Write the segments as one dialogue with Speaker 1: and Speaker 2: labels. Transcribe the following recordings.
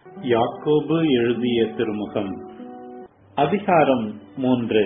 Speaker 1: யாக்கோபு எழுதிய திருமுகம் அதிகாரம் மூன்று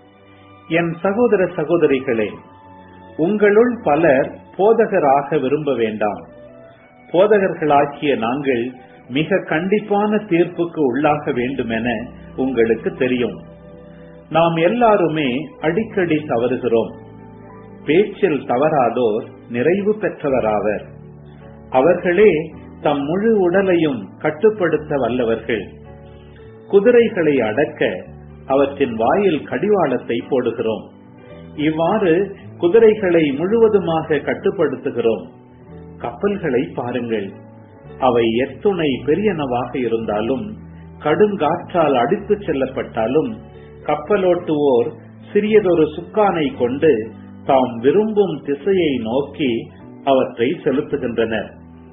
Speaker 1: என் சகோதர சகோதரிகளே உங்களுள் பலர் போதகராக விரும்ப வேண்டாம் போதகர்களாகிய நாங்கள் மிக கண்டிப்பான தீர்ப்புக்கு உள்ளாக வேண்டுமென உங்களுக்கு தெரியும் நாம் எல்லாருமே அடிக்கடி தவறுகிறோம் பேச்சில் தவறாதோர் நிறைவு பெற்றவராவர் அவர்களே தம் முழு உடலையும் கட்டுப்படுத்த வல்லவர்கள் குதிரைகளை அடக்க அவற்றின் வாயில் கடிவாளத்தை போடுகிறோம் இவ்வாறு குதிரைகளை முழுவதுமாக கட்டுப்படுத்துகிறோம் கப்பல்களை பாருங்கள் அவை எத்துணை பெரியனவாக இருந்தாலும் கடுங்காற்றால் அடித்துச் செல்லப்பட்டாலும் கப்பலோட்டுவோர் சிறியதொரு சுக்கானை கொண்டு தாம் விரும்பும் திசையை நோக்கி அவற்றை செலுத்துகின்றனர்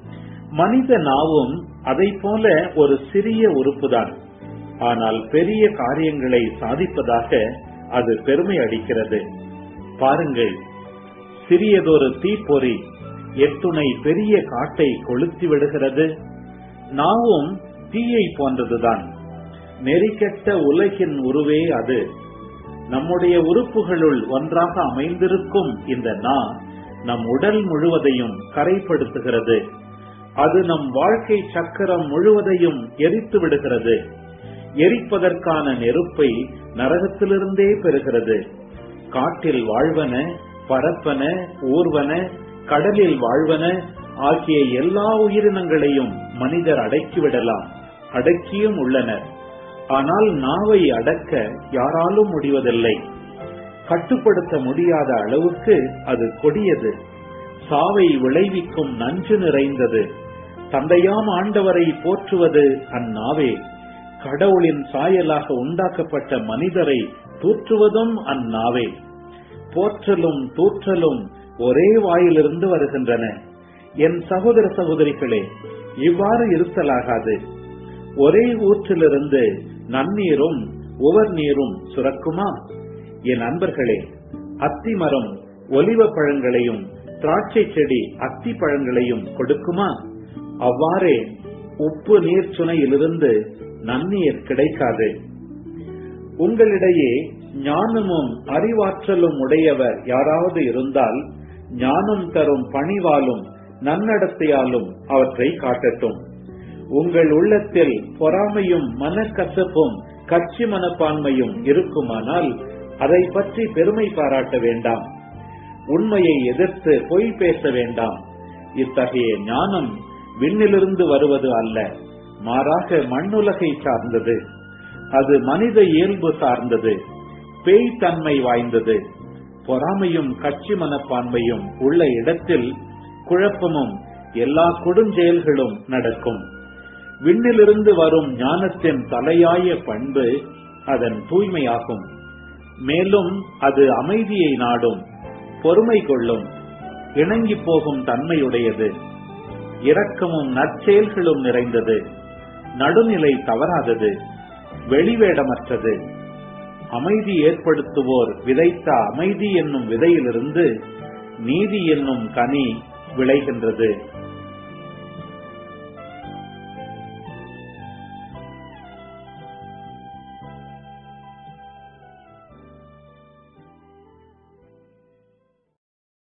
Speaker 1: மனித நாவும் அதை போல ஒரு சிறிய உறுப்புதான் ஆனால் பெரிய காரியங்களை சாதிப்பதாக அது பெருமை அளிக்கிறது பாருங்கள் சிறியதொரு தீப்பொறி எத்துணை பெரிய காட்டை கொளுத்தி விடுகிறது நாவும் தீயை போன்றதுதான் நெறிக்கெட்ட உலகின் உருவே அது நம்முடைய உறுப்புகளுள் ஒன்றாக அமைந்திருக்கும் இந்த நா நம் உடல் முழுவதையும் கரைப்படுத்துகிறது அது நம் வாழ்க்கை சக்கரம் முழுவதையும் எரித்து விடுகிறது எரிப்பதற்கான நெருப்பை நரகத்திலிருந்தே பெறுகிறது காட்டில் வாழ்வன பரப்பன ஊர்வன கடலில் வாழ்வன ஆகிய எல்லா உயிரினங்களையும் மனிதர் அடக்கிவிடலாம் அடக்கியும் உள்ளனர் ஆனால் நாவை அடக்க யாராலும் முடிவதில்லை கட்டுப்படுத்த முடியாத அளவுக்கு அது கொடியது சாவை விளைவிக்கும் நஞ்சு நிறைந்தது தந்தையாம் ஆண்டவரை போற்றுவது அந்நாவே கடவுளின் சாயலாக உண்டாக்கப்பட்ட மனிதரை தூற்றுவதும் அந்நாவே போற்றலும் தூற்றலும் ஒரே வாயிலிருந்து வருகின்றன என் சகோதர சகோதரிகளே இவ்வாறு இருத்தலாகாது ஒரே ஊற்றிலிருந்து நன்னீரும் உவர் நீரும் சுரக்குமா என் அன்பர்களே அத்தி மரம் ஒலிவ பழங்களையும் திராட்சை செடி அத்தி பழங்களையும் கொடுக்குமா அவ்வாறே உப்பு நீர் சுனையிலிருந்து நன்னீர் கிடைக்காது உங்களிடையே ஞானமும் அறிவாற்றலும் உடையவர் யாராவது இருந்தால் ஞானம் தரும் பணிவாலும் நன்னடத்தையாலும் அவற்றை காட்டட்டும் உங்கள் உள்ளத்தில் பொறாமையும் மனக்கசப்பும் கட்சி மனப்பான்மையும் இருக்குமானால் அதை பற்றி பெருமை பாராட்ட வேண்டாம் உண்மையை எதிர்த்து பொய் பேச வேண்டாம் இத்தகைய ஞானம் விண்ணிலிருந்து வருவது அல்ல மாறாக மண்ணுலகை சார்ந்தது அது மனித இயல்பு சார்ந்தது பேய் தன்மை வாய்ந்தது பொறாமையும் கட்சி மனப்பான்மையும் உள்ள இடத்தில் குழப்பமும் எல்லா கொடுஞ்செயல்களும் நடக்கும் விண்ணிலிருந்து வரும் ஞானத்தின் தலையாய பண்பு அதன் தூய்மையாகும் மேலும் அது அமைதியை நாடும் பொறுமை கொள்ளும் இணங்கி போகும் தன்மையுடையது இரக்கமும் நற்செயல்களும் நிறைந்தது நடுநிலை தவறாதது வெளிவேடமற்றது அமைதி ஏற்படுத்துவோர் விதைத்த அமைதி என்னும் விதையிலிருந்து நீதி என்னும் கனி விளைகின்றது